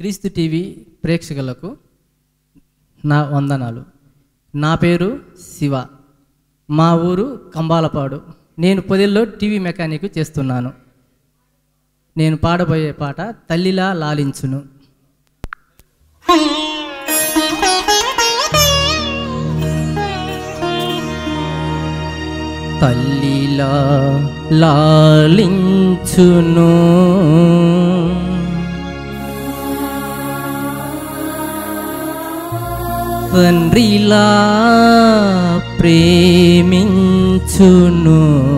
క్రీస్తు టీవీ ప్రేక్షకులకు నా వందనాలు నా పేరు శివ మా ఊరు కంబాలపాడు నేను పొదిల్లో టీవీ మెకానిక్ చేస్తున్నాను నేను పాడబోయే పాట తల్లిలా లాలించును తల్లిలా లాలించును తండ్రిలా ప్రేమించును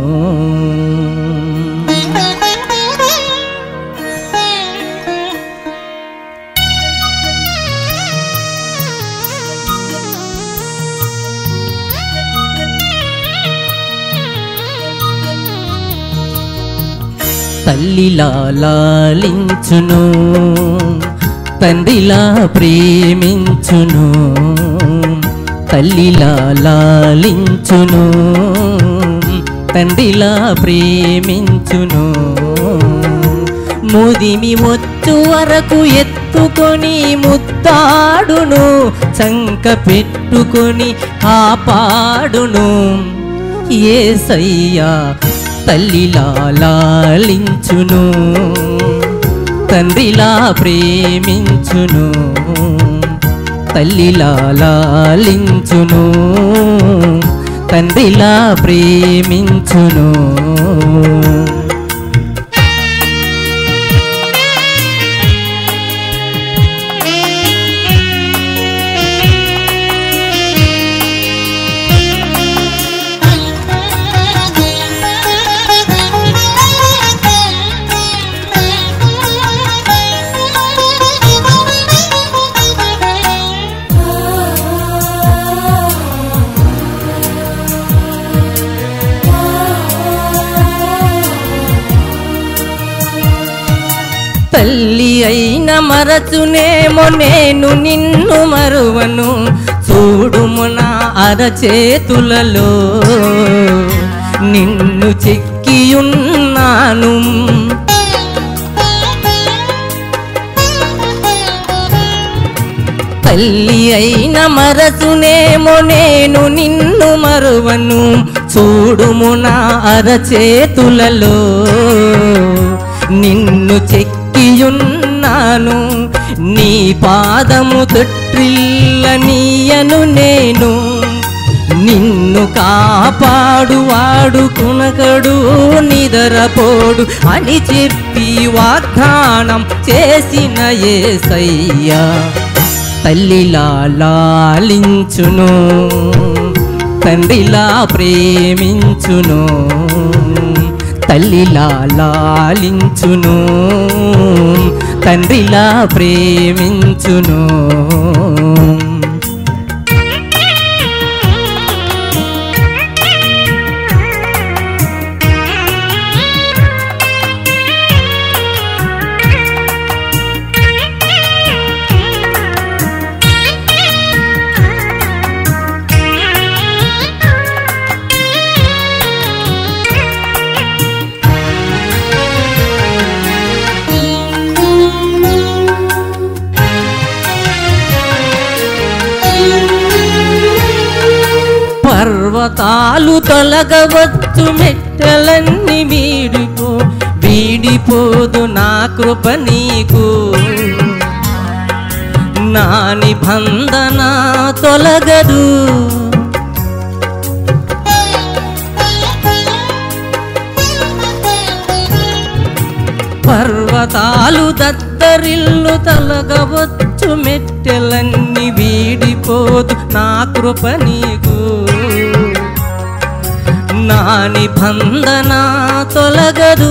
తల్లిలా లాలించును తండ్రిలా ప్రేమించును తల్లిలా లాలించును తండ్రిలా ప్రేమించును ముదిమి వచ్చు వరకు ఎత్తుకొని ముత్తాడును చంక పెట్టుకొని కాపాడును ఏసయ్యా తల్లిలా లాలించును తండ్రిలా ప్రేమించును తల్లిలా లాలించును తండ్రిలా ప్రేమించును తల్లి అయిన మరచునేమో నేను నిన్ను మరువను చూడుము నా అరచేతులలో నిన్ను చెక్కియున్నాను తల్లి అయిన మరచునేమో నేను నిన్ను మరువను చూడుము నా అరచేతులలో నిన్ను చెక్కియున్నాను నీ పాదము తొట్టిల్ల నీయను నేను నిన్ను కాపాడు వాడు కునకడు నిదరపోడు అని చెప్పి వాగ్దానం చేసిన ఏసయ్యా తల్లిలా లాలించును తండ్రిలా ప్రేమించును తల్లిలా లాలించును తండ్రిలా ప్రేమించును పర్వతాలు తొలగవచ్చు మెట్టలన్నీ వీడిపో వీడిపోదు నా కృప నీకు నా నిబంధన తొలగదు పర్వతాలు దద్దరిల్లు తొలగవచ్చు మెట్టెలన్నీ వీడిపోదు నా కృప నీకు నా నిబంధన తొలగదు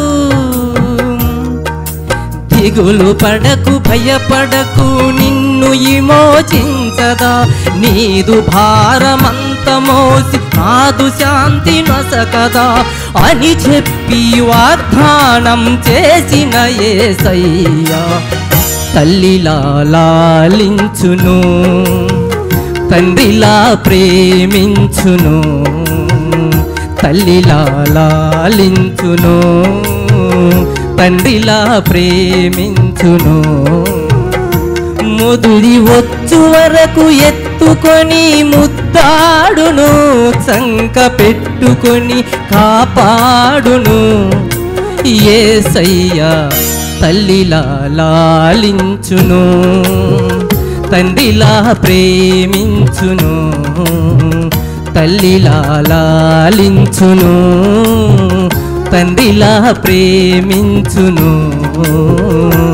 దిగులు పడకు భయపడకు నిన్ను విమోచించదా నీదు భారమంత మోసి నాదు శాంతి నొసకదా అని చెప్పి వాగ్దానం చేసిన ఏసయ్యా తల్లిలా లాలించును తండ్రిలా ప్రేమించును తల్లిలా లాలించును తండ్రిలా ప్రేమించును ముదిరి వచ్చు వరకు ఎత్తుకొని ముద్దాడును చంక పెట్టుకొని కాపాడును ఏసయ్యా తల్లిలా లాలించును తండ్రిలా ప్రేమించును తల్లిలా లాలించును తండ్రిలా ప్రేమించును